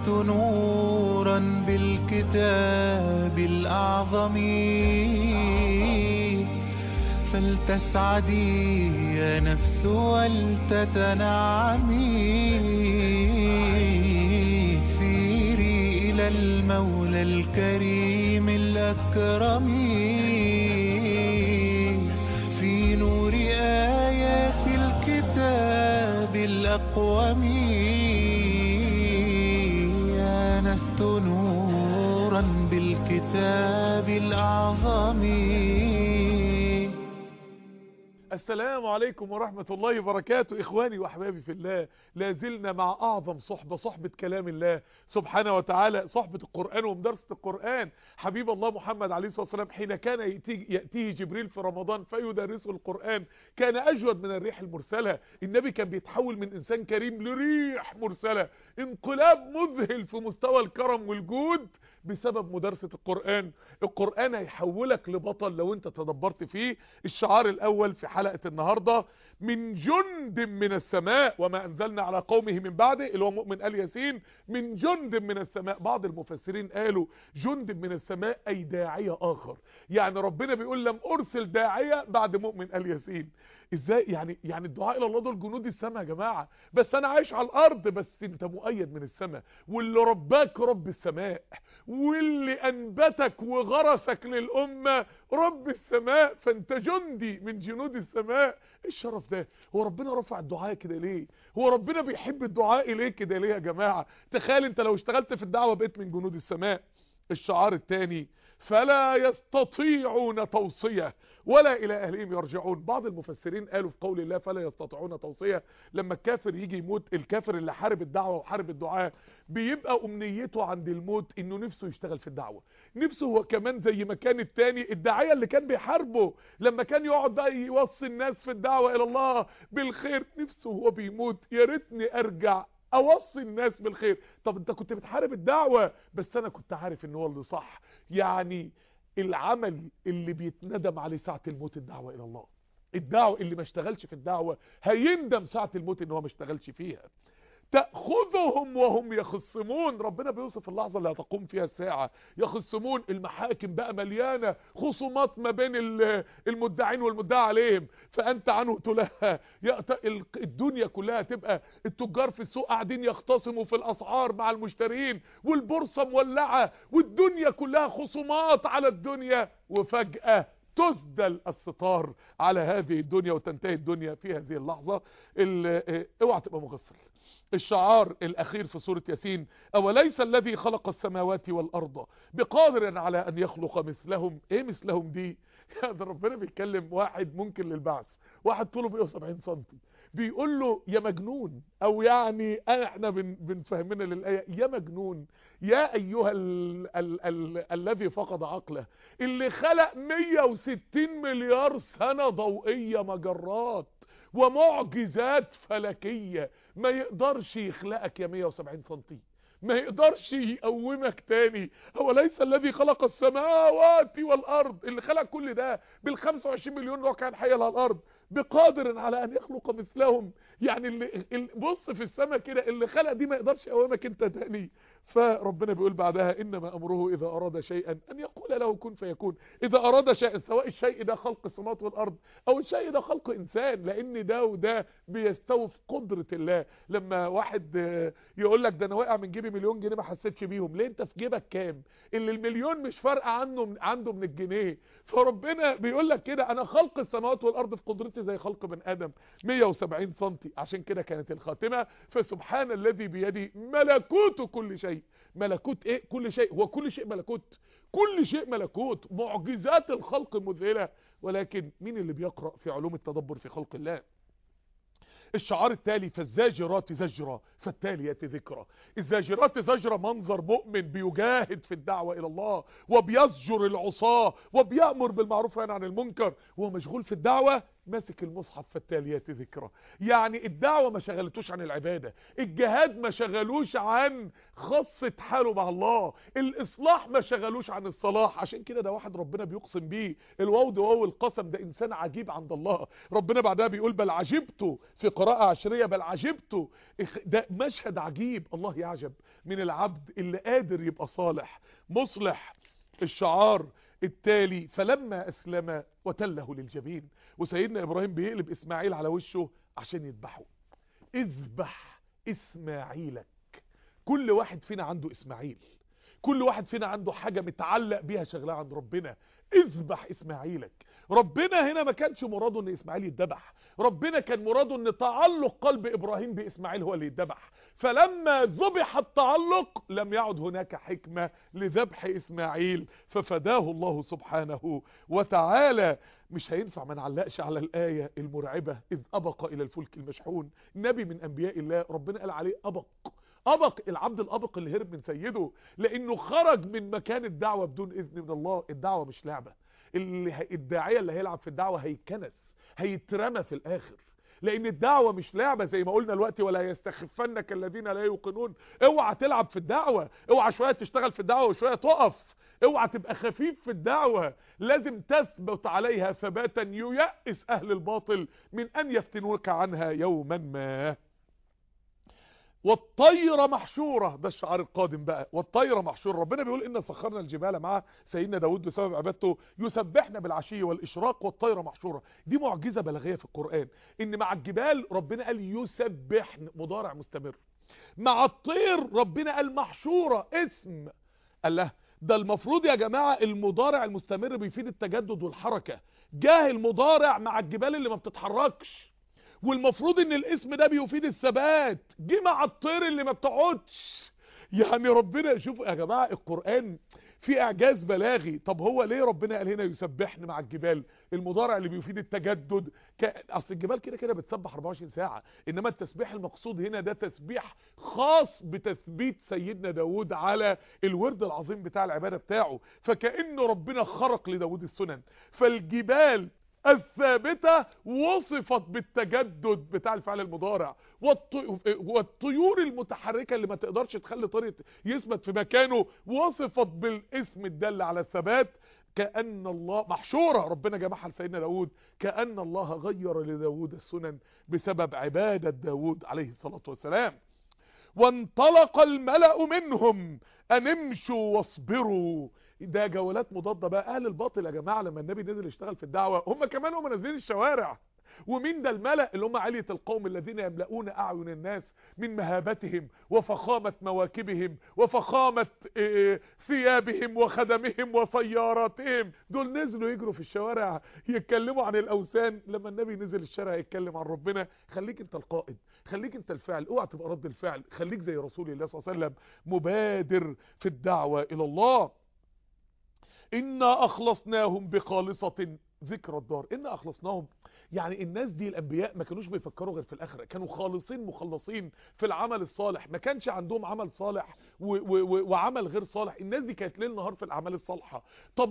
آنست نورا بالكتاب الأعظم فلتسعدي يا نفس ولتتنعمي سيري إلى المولى الكريم الأكرم في نور آيات الكتاب الأقوم آنست نورا بالكتاب الأعظم السلام عليكم ورحمة الله وبركاته إخواني وأحبابي في الله لازلنا مع أعظم صحبة صحبة كلام الله سبحانه وتعالى صحبة القرآن ومدرسة القرآن حبيب الله محمد عليه الصلاة والسلام حين كان يأتيه, يأتيه جبريل في رمضان فيدرسه القرآن كان أجود من الريح المرسلة النبي كان بيتحول من إنسان كريم لريح مرسلة انقلاب مذهل في مستوى الكرم والجود بسبب مدرسة القرآن القرآن هيحولك لبطل لو انت تدبرت فيه الشعار الاول في حلقة النهاردة من جند من السماء وما انزلنا على قومه من بعده اللي هو مؤمن آل ياسين من جند من السماء بعض المفسرين قالوا جند من السماء اي داعية اخر يعني ربنا بيقول لم ارسل داعية بعد مؤمن آل ياسين ازاي يعني يعني الدعاء الى الله دول جنود السماء يا جماعة بس انا عايش على الارض بس انت مؤيد من السماء واللي رباك رب السماء واللي انبتك وغرسك للامة رب السماء فانت جندي من جنود السماء ايه الشرف ده هو ربنا رفع الدعاء كده ليه هو ربنا بيحب الدعاء ليه كده ليه يا جماعة تخيل انت لو اشتغلت في الدعوة بقيت من جنود السماء الشعار الثاني فلا يستطيعون توصية ولا الى اهلهم يرجعون بعض المفسرين قالوا في قول الله فلا يستطيعون توصية لما الكافر يجي يموت الكافر اللي حارب الدعوة وحارب الدعاء بيبقى امنيته عند الموت انه نفسه يشتغل في الدعوة نفسه هو كمان زي ما كان التاني الداعية اللي كان بيحاربه لما كان يقعد بقى يوصي الناس في الدعوة الى الله بالخير نفسه هو بيموت يا ريتني ارجع اوصي الناس بالخير طب انت كنت بتحارب الدعوة بس انا كنت عارف ان هو اللي صح يعني العمل اللي بيتندم عليه ساعة الموت الدعوة الى الله الدعوة اللي ما اشتغلش في الدعوة هيندم ساعة الموت ان هو ما اشتغلش فيها تأخذهم وهم يخصمون ربنا بيوصف اللحظة اللي هتقوم فيها الساعة يخصمون المحاكم بقى مليانة خصومات ما بين المدعين والمدعى عليهم فأنت عنه تلهى الدنيا كلها تبقى التجار في السوق قاعدين يختصموا في الأسعار مع المشترين والبورصة مولعة والدنيا كلها خصومات على الدنيا وفجأة تسدل الستار على هذه الدنيا وتنتهي الدنيا في هذه اللحظة اوعى تبقى مغفل الشعار الاخير في سورة ياسين اوليس الذي خلق السماوات والارض بقادر على ان يخلق مثلهم ايه مثلهم دي يا ده ربنا بيتكلم واحد ممكن للبعث واحد طوله 170 سم بيقول له يا مجنون او يعني احنا بن بنفهمنا للايه يا مجنون يا ايها ال ال ال الذي فقد عقله اللي خلق 160 مليار سنه ضوئيه مجرات ومعجزات فلكيه ما يقدرش يخلقك يا 170 سم ما يقدرش يقومك تاني هو ليس الذي خلق السماوات والارض اللي خلق كل ده بال 25 مليون روح كان حي على الارض بقادر على ان يخلق مثلهم يعني اللي بص في السماء كده اللي خلق دي ما يقدرش يقومك انت تاني فربنا بيقول بعدها انما امره اذا اراد شيئا ان يقول له كن فيكون اذا اراد شيئا سواء الشيء ده خلق السماوات والارض او الشيء ده خلق انسان لان ده وده بيستوف قدرة الله لما واحد يقول لك ده انا واقع من جيبي مليون جنيه ما حسيتش بيهم ليه انت في جيبك كام اللي المليون مش فارقه عنه عنده من الجنيه فربنا بيقول لك كده انا خلق السماوات والارض في قدرتي زي خلق بني ادم 170 سم عشان كده كانت الخاتمه فسبحان الذي بيده ملكوت كل شيء ملكوت ايه كل شيء هو كل شيء ملكوت كل شيء ملكوت معجزات الخلق مذهله ولكن مين اللي بيقرأ في علوم التدبر في خلق الله الشعار التالي فالزاجرات زجرة فالتاليات ذكرى الزاجرات زجرة منظر مؤمن بيجاهد في الدعوة الى الله وبيزجر العصاة وبيأمر بالمعروف وينهى عن المنكر وهو مشغول في الدعوة ماسك المصحف فالتاليات ذكرى يعني الدعوة ما شغلتوش عن العبادة الجهاد ما شغلوش عن خاصة حاله مع الله الاصلاح ما شغلوش عن الصلاح عشان كده ده واحد ربنا بيقسم بيه الواو ده واو القسم ده انسان عجيب عند الله ربنا بعدها بيقول بل عجبت في بقراءة عشرية بل عجبت ده مشهد عجيب الله يعجب من العبد اللي قادر يبقى صالح مصلح الشعار التالي فلما أسلم وتله للجبين وسيدنا إبراهيم بيقلب إسماعيل على وشه عشان يذبحه اذبح إسماعيلك كل واحد فينا عنده إسماعيل كل واحد فينا عنده حاجة متعلق بيها شغلها عند ربنا اذبح إسماعيلك ربنا هنا ما كانش مراده ان إسماعيل يتذبح ربنا كان مراده ان تعلق قلب إبراهيم بإسماعيل هو اللي يتذبح فلما ذبح التعلق لم يعد هناك حكمة لذبح إسماعيل ففداه الله سبحانه وتعالى مش هينفع ما نعلقش على الآية المرعبة إذ أبق إلى الفلك المشحون نبي من أنبياء الله ربنا قال عليه أبق أبق العبد الأبق اللي هرب من سيده لأنه خرج من مكان الدعوة بدون إذن من الله الدعوة مش لعبة اللي ه... الداعية اللي هيلعب في الدعوة هيتكنس هيترمى في الآخر لان الدعوة مش لعبة زي ما قلنا الوقت ولا يستخفنك الذين لا يوقنون اوعى تلعب في الدعوة اوعى شوية تشتغل في الدعوة وشوية تقف اوعى تبقى خفيف في الدعوة لازم تثبت عليها ثباتا ييأس اهل الباطل من ان يفتنوك عنها يوما ما والطير محشورة ده الشعار القادم بقى والطير محشورة ربنا بيقول إن سخرنا الجبال مع سيدنا داود بسبب عبادته يسبحنا بالعشي والإشراق والطير محشورة دي معجزة بلاغية في القرآن إن مع الجبال ربنا قال يسبحن مضارع مستمر مع الطير ربنا قال محشورة اسم قال له ده المفروض يا جماعة المضارع المستمر بيفيد التجدد والحركة جاه المضارع مع الجبال اللي ما بتتحركش والمفروض ان الاسم ده بيفيد الثبات جه مع الطير اللي ما بتقعدش يعني ربنا شوفوا يا جماعة القرآن في اعجاز بلاغي طب هو ليه ربنا قال هنا يسبحن مع الجبال المضارع اللي بيفيد التجدد ك... اصل الجبال كده كده بتسبح 24 ساعة انما التسبيح المقصود هنا ده تسبيح خاص بتثبيت سيدنا داود على الورد العظيم بتاع العبادة بتاعه فكأنه ربنا خرق لداود السنن فالجبال الثابتة وصفت بالتجدد بتاع الفعل المضارع والطي... والطيور المتحركة اللي ما تقدرش تخلي طريق يثبت في مكانه وصفت بالاسم الدل على الثبات كأن الله محشورة ربنا جمعها لسيدنا داود كأن الله غير لداود السنن بسبب عبادة داود عليه الصلاة والسلام وانطلق الملأ منهم أن امشوا واصبروا ده جولات مضادة بقى اهل الباطل يا جماعة لما النبي نزل يشتغل في الدعوة هم كمان هم نازلين الشوارع ومين ده الملأ اللي هم علية القوم الذين يملؤون أعين الناس من مهابتهم وفخامة مواكبهم وفخامة ثيابهم وخدمهم وسياراتهم دول نزلوا يجروا في الشوارع يتكلموا عن الأوثان لما النبي نزل الشارع يتكلم عن ربنا خليك انت القائد خليك انت الفعل اوعى تبقى رد الفعل خليك زي رسول الله صلى الله عليه وسلم مبادر في الدعوة إلى الله إنا أخلصناهم بخالصة ذكر الدار إنا أخلصناهم يعني الناس دي الأنبياء ما كانوش بيفكروا غير في الآخرة كانوا خالصين مخلصين في العمل الصالح ما كانش عندهم عمل صالح و و و وعمل غير صالح الناس دي كانت ليل نهار في الأعمال الصالحة طب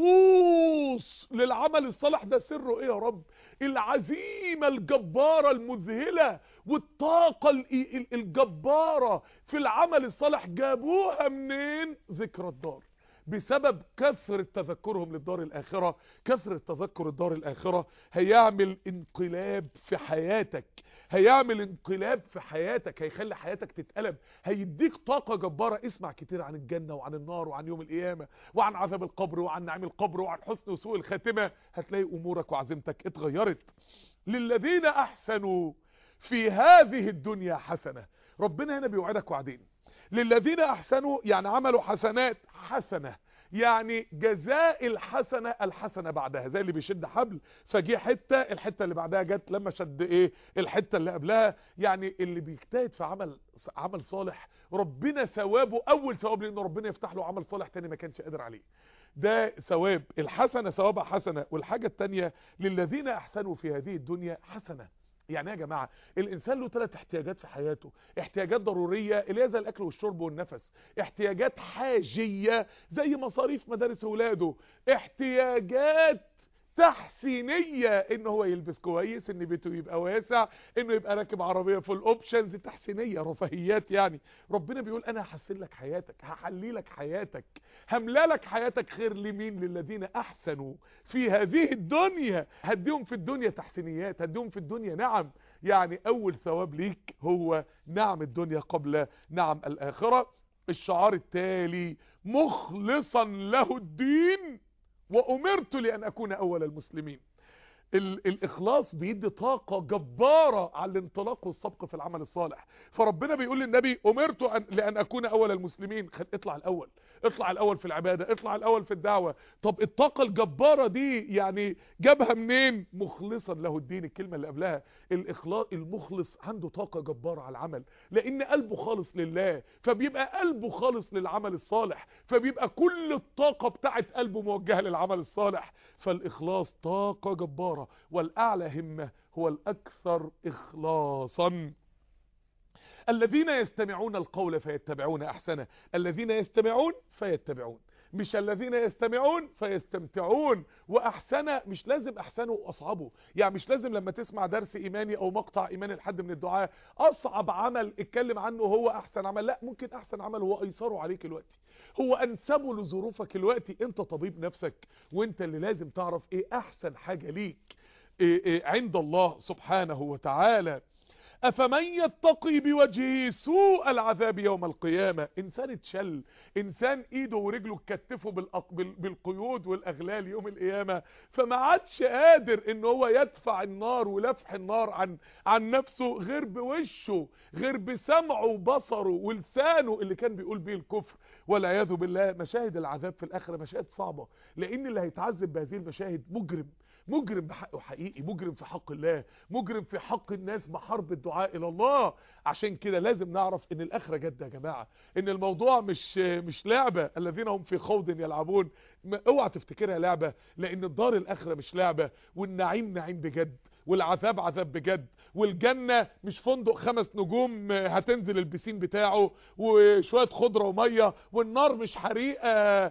الخلوص للعمل الصالح ده سره إيه يا رب العزيمة الجبارة المذهلة والطاقة الجبارة في العمل الصالح جابوها منين ذكر الدار بسبب كثرة تذكرهم للدار الآخرة كثرة تذكر الدار الآخرة هيعمل انقلاب في حياتك هيعمل انقلاب في حياتك هيخلي حياتك تتقلب هيديك طاقة جبارة اسمع كتير عن الجنة وعن النار وعن يوم القيامة وعن عذاب القبر وعن نعيم القبر وعن حسن وسوء الخاتمة هتلاقي أمورك وعزيمتك اتغيرت للذين أحسنوا في هذه الدنيا حسنة ربنا هنا بيوعدك وعدين للذين احسنوا يعني عملوا حسنات حسنة يعني جزاء الحسنة الحسنة بعدها زي اللي بيشد حبل فجي حتة الحتة اللي بعدها جت لما شد ايه الحتة اللي قبلها يعني اللي بيجتهد في عمل عمل صالح ربنا ثوابه اول ثواب لان ربنا يفتح له عمل صالح تاني ما كانش قادر عليه ده ثواب الحسنة ثوابها حسنة والحاجة التانية للذين احسنوا في هذه الدنيا حسنة يعني يا جماعة الانسان له ثلاث احتياجات في حياته احتياجات ضرورية اللي هي زي الاكل والشرب والنفس احتياجات حاجية زي مصاريف مدارس اولاده احتياجات تحسينية ان هو يلبس كويس ان بيته يبقى واسع انه يبقى راكب عربية فول اوبشنز تحسينية رفاهيات يعني ربنا بيقول انا هحسن لك حياتك هحلي لك حياتك هملا لك حياتك خير لمين للذين احسنوا في هذه الدنيا هديهم في الدنيا تحسينيات هديهم في الدنيا نعم يعني اول ثواب ليك هو نعم الدنيا قبل نعم الاخرة الشعار التالي مخلصا له الدين وأمرت لأن أكون أول المسلمين ال الإخلاص بيدي طاقة جبارة على الانطلاق والسبق في العمل الصالح فربنا بيقول للنبي أمرت أن لأن أكون أول المسلمين خل... اطلع الأول اطلع الأول في العبادة اطلع الأول في الدعوة طب الطاقة الجبارة دي يعني جابها منين مخلصا له الدين الكلمة اللي قبلها الإخلاص المخلص عنده طاقة جبارة على العمل لأن قلبه خالص لله فبيبقى قلبه خالص للعمل الصالح فبيبقى كل الطاقة بتاعت قلبه موجهة للعمل الصالح فالإخلاص طاقة جبارة والأعلى همة هو الأكثر إخلاصا الذين يستمعون القول فيتبعون أحسنه الذين يستمعون فيتبعون مش الذين يستمعون فيستمتعون واحسن مش لازم احسنه واصعبه يعني مش لازم لما تسمع درس ايماني او مقطع ايماني لحد من الدعاء اصعب عمل اتكلم عنه هو احسن عمل لا ممكن احسن عمل هو ايسره عليك الوقت هو انسبه لظروفك الوقت انت طبيب نفسك وانت اللي لازم تعرف ايه احسن حاجة ليك إيه إيه عند الله سبحانه وتعالى أفمن يتقي بوجهه سوء العذاب يوم القيامة إنسان اتشل إنسان إيده ورجله اتكتفوا بالأق... بال... بالقيود والأغلال يوم القيامة فما عادش قادر إن هو يدفع النار ولفح النار عن عن نفسه غير بوشه غير بسمعه وبصره ولسانه اللي كان بيقول بيه الكفر والعياذ بالله مشاهد العذاب في الآخرة مشاهد صعبة لأن اللي هيتعذب بهذه المشاهد مجرم مجرم بحقه حقيقي مجرم في حق الله مجرم في حق الناس بحرب الدعاء الى الله عشان كده لازم نعرف ان الاخره جد يا جماعه ان الموضوع مش مش لعبه الذين هم في خوض يلعبون اوعى تفتكرها لعبه لان الدار الاخره مش لعبه والنعيم نعيم بجد والعذاب عذاب بجد والجنة مش فندق خمس نجوم هتنزل البسين بتاعه وشوية خضرة ومية والنار مش حريقة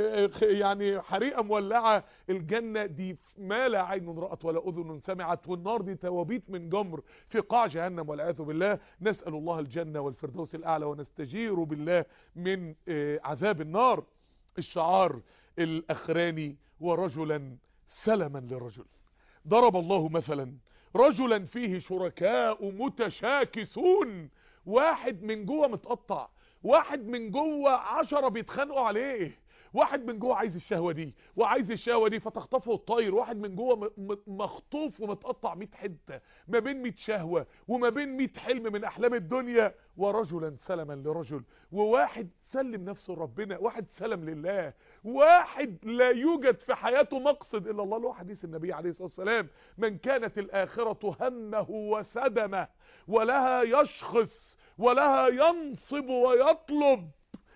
يعني حريقة مولعة الجنة دي ما لا عين رأت ولا أذن سمعت والنار دي توابيت من جمر في قاع جهنم والعياذ بالله نسأل الله الجنة والفردوس الأعلى ونستجير بالله من عذاب النار الشعار الأخراني ورجلا سلما لرجل ضرب الله مثلا رجلا فيه شركاء متشاكسون واحد من جوه متقطع واحد من جوه عشرة بيتخانقوا عليه واحد من جوه عايز الشهوة دي وعايز الشهوة دي فتخطفه الطير واحد من جوه مخطوف ومتقطع 100 حتة ما بين 100 شهوة وما بين 100 حلم من احلام الدنيا ورجلا سلما لرجل وواحد سلم نفسه لربنا واحد سلم لله واحد لا يوجد في حياته مقصد الا الله له حديث النبي عليه الصلاة والسلام من كانت الاخرة همه وسدمه ولها يشخص ولها ينصب ويطلب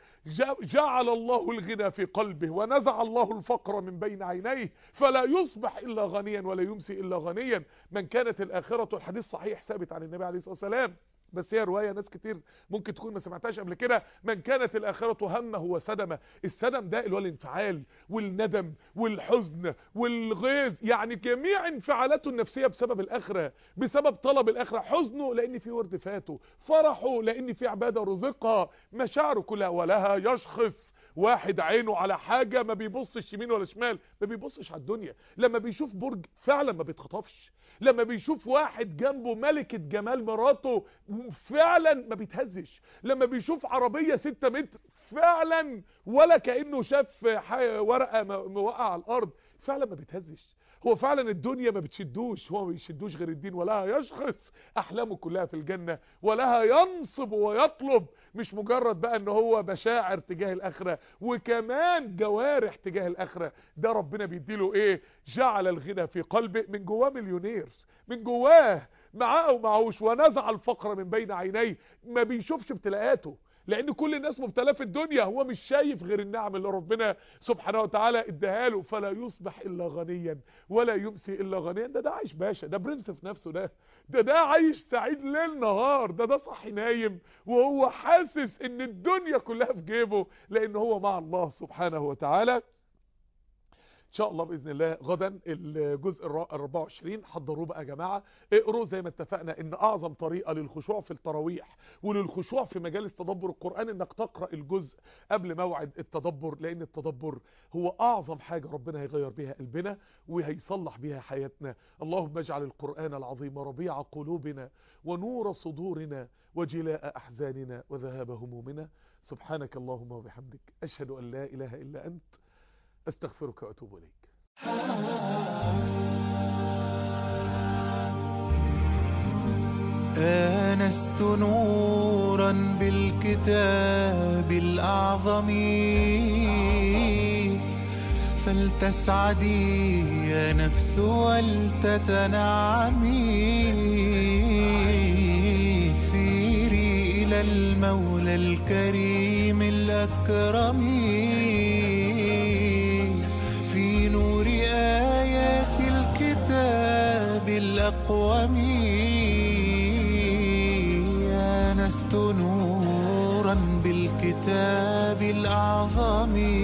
جعل الله الغنى في قلبه ونزع الله الفقر من بين عينيه فلا يصبح إلا غنيا ولا يمسي إلا غنيا من كانت الآخرة الحديث صحيح ثابت عن النبي عليه الصلاة والسلام بس هي رواية ناس كتير ممكن تكون ما سمعتهاش قبل كده من كانت الآخرة همه وسدمه السدم ده اللي هو الانفعال والندم والحزن والغيظ يعني جميع انفعالاته النفسية بسبب الآخرة بسبب طلب الآخرة حزنه لأن في ورد فاته فرحه لأن في عبادة رزقها مشاعره كلها ولها يشخص واحد عينه على حاجة ما بيبصش يمين ولا شمال ما بيبصش على الدنيا لما بيشوف برج فعلا ما بيتخطفش لما بيشوف واحد جنبه ملكة جمال مراته فعلا ما بيتهزش لما بيشوف عربية ستة متر فعلا ولا كأنه شاف ورقة موقع على الارض فعلا ما بيتهزش هو فعلا الدنيا ما بتشدوش هو ما بيشدوش غير الدين ولها يشخص احلامه كلها في الجنة ولها ينصب ويطلب مش مجرد بقى ان هو مشاعر تجاه الاخرة وكمان جوارح تجاه الاخرة ده ربنا بيديله ايه جعل الغنى في قلبه من جواه مليونير من جواه معاه او معهوش ونزع الفقر من بين عينيه ما بيشوفش ابتلاءاته لان كل الناس مبتلاه في الدنيا هو مش شايف غير النعم اللي ربنا سبحانه وتعالى اداها له فلا يصبح الا غنيا ولا يمسي الا غنيا ده ده عايش باشا ده برنس في نفسه ده ده ده عايش سعيد ليل نهار ده ده صحي نايم وهو حاسس ان الدنيا كلها في جيبه لان هو مع الله سبحانه وتعالى شاء الله باذن الله غدا الجزء ال 24 حضروه بقى يا جماعه اقروا زي ما اتفقنا ان اعظم طريقه للخشوع في التراويح وللخشوع في مجالس تدبر القران انك تقرا الجزء قبل موعد التدبر لان التدبر هو اعظم حاجه ربنا هيغير بيها قلبنا وهيصلح بيها حياتنا اللهم اجعل القران العظيم ربيع قلوبنا ونور صدورنا وجلاء احزاننا وذهاب همومنا سبحانك اللهم وبحمدك اشهد ان لا اله الا انت استغفرك واتوب اليك آنست نورا بالكتاب الأعظم فلتسعدي يا نفس ولتتنعمي سيري إلى المولى الكريم الأكرم في نور آيات الكتاب الأقوم آنست نورا بالكتاب الأعظم